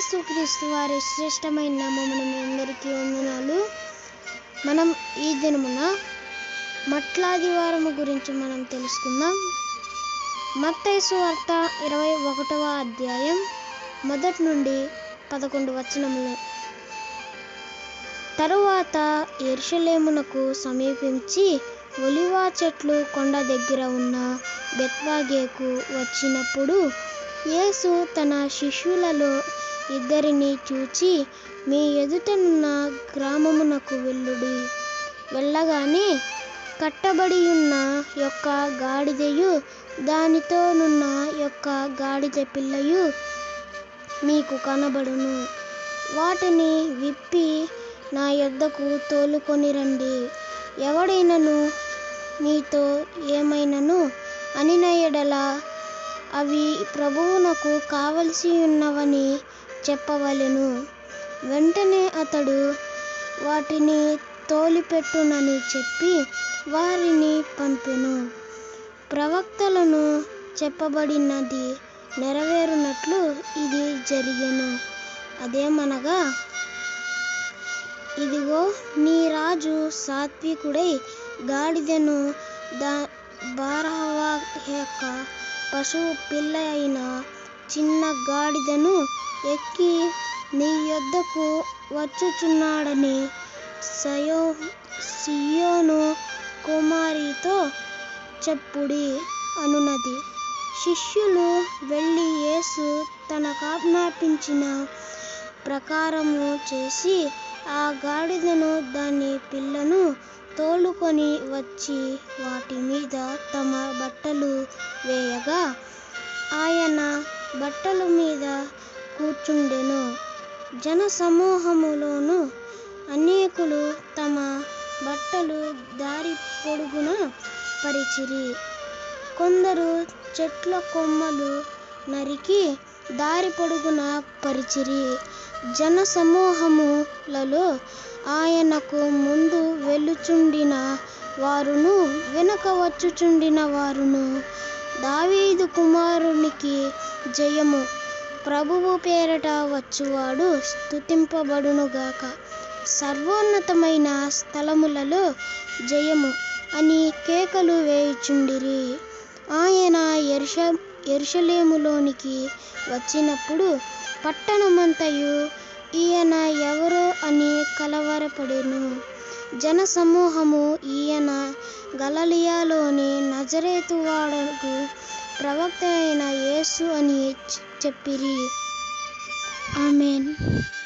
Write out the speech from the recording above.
యేసుక్రీస్తు వారి శ్రేష్టమైన నామమున మీ అందరికీ వందనాలు మనం ఈ దినమున మట్లాదివారము గురించి మనం తెలుసుకుందాం మత్తైసు వార్త ఇరవై ఒకటవ అధ్యాయం మొదటి నుండి పదకొండు వచనములు తరువాత ఎరుషలేమునకు సమీపించి ఒలివా చెట్లు కొండ దగ్గర ఉన్న బెత్వాగేకు వచ్చినప్పుడు యేసు తన శిష్యులలో ఇద్దరిని చూచి మీ ఎదుటనున్న గ్రామమునకు వెళ్ళుడి వెళ్ళగానే కట్టబడి ఉన్న యొక్క గాడిదయు దానితోనున్న యొక్క గాడిద పిల్లయు మీకు కనబడును వాటిని విప్పి నా యొద్దకు తోలుకొని రండి ఎవడైనను మీతో ఏమైనను అనిన ఎడల అవి ప్రభువునకు కావలసి ఉన్నవని చెప్పవలెను వెంటనే అతడు వాటిని తోలిపెట్టునని చెప్పి వారిని పంపెను ప్రవక్తలను చెప్పబడినది నెరవేరునట్లు ఇది జరిగెను అదేమనగా ఇదిగో నీ రాజు సాత్వికుడై గాడిదను దా బారహవా యొక్క పశువు పిల్ల అయిన చిన్న గాడిదను ఎక్కి నీ యొద్దకు వచ్చుచున్నాడని సయో సియోను కుమారితో చెప్పుడి అనునది శిష్యులు వెళ్ళి యేసు తనకాజ్ఞాపించిన ప్రకారము చేసి ఆ గాడిదను దాని పిల్లను తోలుకొని వచ్చి వాటి మీద తమ బట్టలు వేయగా ఆయన బట్టల మీద కూర్చుండెను జన సమూహములోను అనేకులు తమ బట్టలు దారి పొడుగున పరిచిరి కొందరు చెట్ల కొమ్మలు నరికి దారి పొడుగున పరిచిరి జన సమూహములలో ఆయనకు ముందు వెళ్ళుచుండిన వారును వెనుక వచ్చుచుండిన వారును దావీదు కుమారునికి జయము ప్రభువు పేరట వచ్చువాడు స్తుతింపబడునుగాక సర్వోన్నతమైన స్థలములలో జయము అని కేకలు వేయుచుండిరి ఆయన ఎరుష ఎరుషలేములోనికి వచ్చినప్పుడు పట్టణమంతయు ఈయన ఎవరో అని కలవరపడెను జన సమూహము ఈయన గలలియాలోని నజరేతు వాడకు ప్రవక్త అయిన యేసు అని చెప్పిరి ఆమెన్